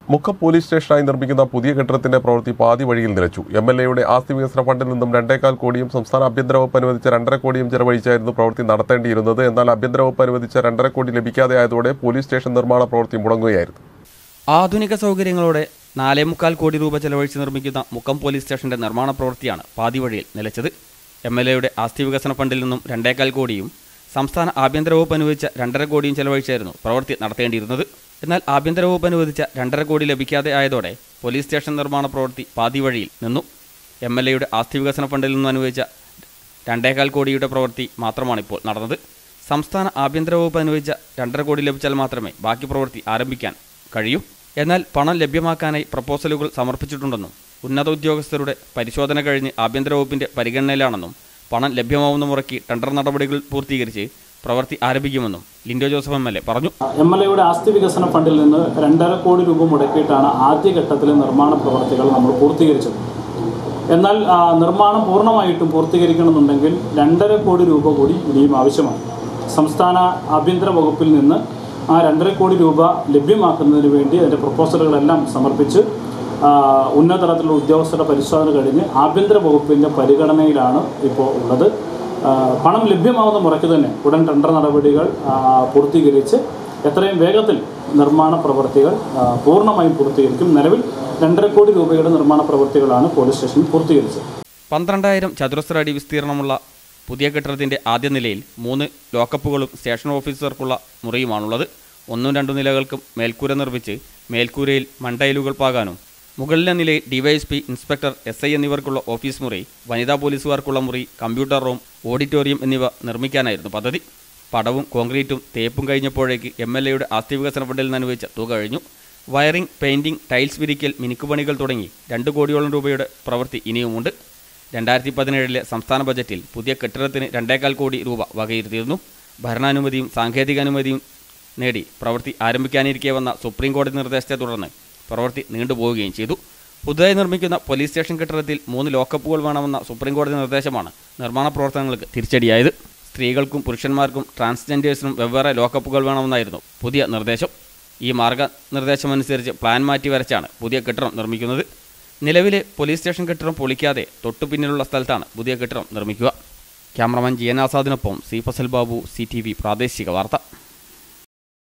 Mukkam police സ്റ്റേഷനായി നിർമ്മിക്കുന്ന പുതിയ കെട്ടിടത്തിന്റെ പ്രവൃത്തി പാതി വഴിയിൽ നിലച്ചു എം എൽ എയുടെ ആസ്തി വികസന ഫണ്ടിൽ നിന്നും രണ്ടേകാൽ കോടിയും സംസ്ഥാന ആഭ്യന്തര വകുപ്പ് അനുവദിച്ച രണ്ടര കോടിയും ചെലവഴിച്ചായിരുന്നു പ്രവൃത്തി നടത്തേണ്ടിയിരുന്നത് എന്നാൽ ആഭ്യന്തര വകുപ്പ് അനുവദിച്ച രണ്ടര കോടി ലഭിക്കാതെ ആയതോടെ പോലീസ് സ്റ്റേഷൻ നിർമ്മാണ പ്രവൃത്തി മുടങ്ങുകയായിരുന്നു ആധുനിക സൗകര്യങ്ങളോടെ നാലേ മുക്കാൽ കോടി രൂപ ചെലവഴിച്ച് നിർമ്മിക്കുന്ന മുക്കം പോലീസ് സ്റ്റേഷന്റെ നിർമ്മാണ പ്രവൃത്തിയാണ് പാതി വഴിയിൽ നിലച്ചത് എം എൽ എയുടെ ആസ്തി വികസന ഫണ്ടിൽ നിന്നും രണ്ടേകാൽ കോടിയും സംസ്ഥാന ആഭ്യന്തര വകുപ്പ് അനുവദിച്ച രണ്ടര കോടിയും ചെലവഴിച്ചായിരുന്നു പ്രവൃത്തി നടത്തേണ്ടിയിരുന്നത് എന്നാൽ ആഭ്യന്തര വകുപ്പ് അനുവദിച്ച രണ്ടര കോടി ലഭിക്കാതെ ആയതോടെ പോലീസ് സ്റ്റേഷൻ നിർമ്മാണ പ്രവൃത്തി പാതി വഴിയിൽ നിന്നു എം എൽ എയുടെ ആസ്തി വികസന ഫണ്ടിൽ നിന്നും അനുവദിച്ച രണ്ടേകാൽ കോടിയുടെ പ്രവൃത്തി മാത്രമാണ് ഇപ്പോൾ നടന്നത് സംസ്ഥാന ആഭ്യന്തര വകുപ്പ് അനുവദിച്ച രണ്ടര കോടി ലഭിച്ചാൽ മാത്രമേ ബാക്കി പ്രവൃത്തി ആരംഭിക്കാൻ കഴിയൂ എന്നാൽ പണം ലഭ്യമാക്കാനായി പ്രപ്പോസലുകൾ സമർപ്പിച്ചിട്ടുണ്ടെന്നും ഉന്നത ഉദ്യോഗസ്ഥരുടെ പരിശോധന കഴിഞ്ഞ് ആഭ്യന്തര വകുപ്പിന്റെ പരിഗണനയിലാണെന്നും പണം ലഭ്യമാവുന്ന മുറയ്ക്ക് ടെൻഡർ നടപടികൾ പൂർത്തീകരിച്ച് പ്രവൃത്തി ആരംഭിക്കുമെന്നും Lindo Joseph M L A പറഞ്ഞു എം എൽ എയുടെ ആസ്തി വികസന ഫണ്ടിൽ നിന്ന് രണ്ടര കോടി രൂപ മുടക്കിയിട്ടാണ് ആദ്യഘട്ടത്തിലെ നിർമ്മാണ പ്രവർത്തികൾ നമ്മൾ പൂർത്തീകരിച്ചത് എന്നാൽ ആ, നിർമ്മാണം പൂർണ്ണമായിട്ടും പൂർത്തീകരിക്കണമെന്നുണ്ടെങ്കിൽ രണ്ടര കോടി രൂപ കൂടി ഇനിയും ആവശ്യമാണ് സംസ്ഥാന ആഭ്യന്തര വകുപ്പിൽ നിന്ന് ആ രണ്ടര കോടി രൂപ ലഭ്യമാക്കുന്നതിന് വേണ്ടി അതിൻ്റെ പ്രപ്പോസലുകളെല്ലാം സമർപ്പിച്ച് ആ, ഉന്നതതലത്തിലുള്ള ഉദ്യോഗസ്ഥരുടെ പരിശോധന കഴിഞ്ഞ് ആഭ്യന്തര വകുപ്പിൻ്റെ പരിഗണനയിലാണ് ഇപ്പോൾ ഉള്ളത് ആ, പണം ലഭ്യമാവുന്ന മുറയ്ക്ക് തന്നെ ഉടൻ ടെൻഡർ നടപടികൾ ആ, പൂർത്തീകരിച്ച് എത്രയും വേഗത്തിൽ നിർമ്മാണ പ്രവർത്തികൾ ആ, പൂർണ്ണമായും പൂർത്തീകരിക്കും നിലവിൽ രണ്ടര കോടി രൂപയുടെ നിർമ്മാണ പ്രവർത്തികളാണ് പോലീസ് സ്റ്റേഷൻ പൂർത്തീകരിച്ചത് പന്ത്രണ്ടായിരം ചതുരശ്ര അടി വിസ്തീർണമുള്ള പുതിയ കെട്ടിടത്തിന്റെ ആദ്യ നിലയിൽ മൂന്ന് ലോക്കപ്പുകളും സ്റ്റേഷൻ ഓഫീസർക്കുള്ള മുറിയുമാണുള്ളത് ഒന്നും രണ്ടും നിലകൾക്കും മേൽക്കൂര നിർമ്മിച്ച് മേൽക്കൂരയിൽ മണ്ടയിലുകൾ പാകാനും മുകളിലെ നിലയിൽ ഡിവൈഎസ്പി ഇൻസ്പെക്ടർ എസ് ഐ എന്നിവർക്കുള്ള ഓഫീസ് മുറി വനിതാ പോലീസുകാർക്കുള്ള മുറി കമ്പ്യൂട്ടർ റൂം ഓഡിറ്റോറിയം എന്നിവ നിർമ്മിക്കാനായിരുന്നു പദ്ധതി പടവും കോൺക്രീറ്റും തേപ്പും കഴിഞ്ഞപ്പോഴേക്ക് എം എൽ എയുടെ ആസ്തി വികസന ഫണ്ടിൽ നിന്ന് അനുവദിച്ച തുക കഴിഞ്ഞു വയറിംഗ് പെയിന്റിംഗ് ടൈൽസ് വിരിക്കൽ മിനുക്കുപണികൾ തുടങ്ങി രണ്ട് കോടിയോളം രൂപയുടെ പ്രവൃത്തി ഇനിയുമുണ്ട് രണ്ടായിരത്തി പതിനേഴിലെ സംസ്ഥാന ബജറ്റിൽ പുതിയ കെട്ടിടത്തിന് രണ്ടേകാൽ കോടി രൂപ വകയിരുത്തിയിരുന്നു ഭരണാനുമതിയും സാങ്കേതിക അനുമതിയും നേടി പ്രവൃത്തി ആരംഭിക്കാനിരിക്കെ വന്ന സുപ്രീം കോടതി നിർദ്ദേശത്തെ തുടർന്ന് പ്രവൃത്തി നീണ്ടുപോവുകയും ചെയ്തു പുതുതായി നിർമ്മിക്കുന്ന പോലീസ് സ്റ്റേഷൻ കെട്ടിടത്തിൽ മൂന്ന് ലോക്കപ്പുകൾ വേണമെന്ന സുപ്രീം കോടതി നിർദ്ദേശമാണ് നിർമ്മാണ പ്രവർത്തനങ്ങൾക്ക് തിരിച്ചടിയായത് സ്ത്രീകൾക്കും പുരുഷന്മാർക്കും ട്രാൻസ്ജെൻഡേഴ്സിനും വെവ്വേറെ ലോക്കപ്പുകൾ വേണമെന്നായിരുന്നു പുതിയ നിർദ്ദേശം ഈ മാർഗനിർദ്ദേശമനുസരിച്ച് പ്ലാൻ മാറ്റി വരച്ചാണ് പുതിയ കെട്ടിടം നിർമ്മിക്കുന്നത് നിലവിലെ പോലീസ് സ്റ്റേഷൻ കെട്ടിടം പൊളിക്കാതെ തൊട്ടു പിന്നിലുള്ള സ്ഥലത്താണ് പുതിയ കെട്ടിടം നിർമ്മിക്കുക ക്യാമറമാൻ ജിയൻ ആസാദിനൊപ്പം C Fazal Babu C T V പ്രാദേശിക വാർത്ത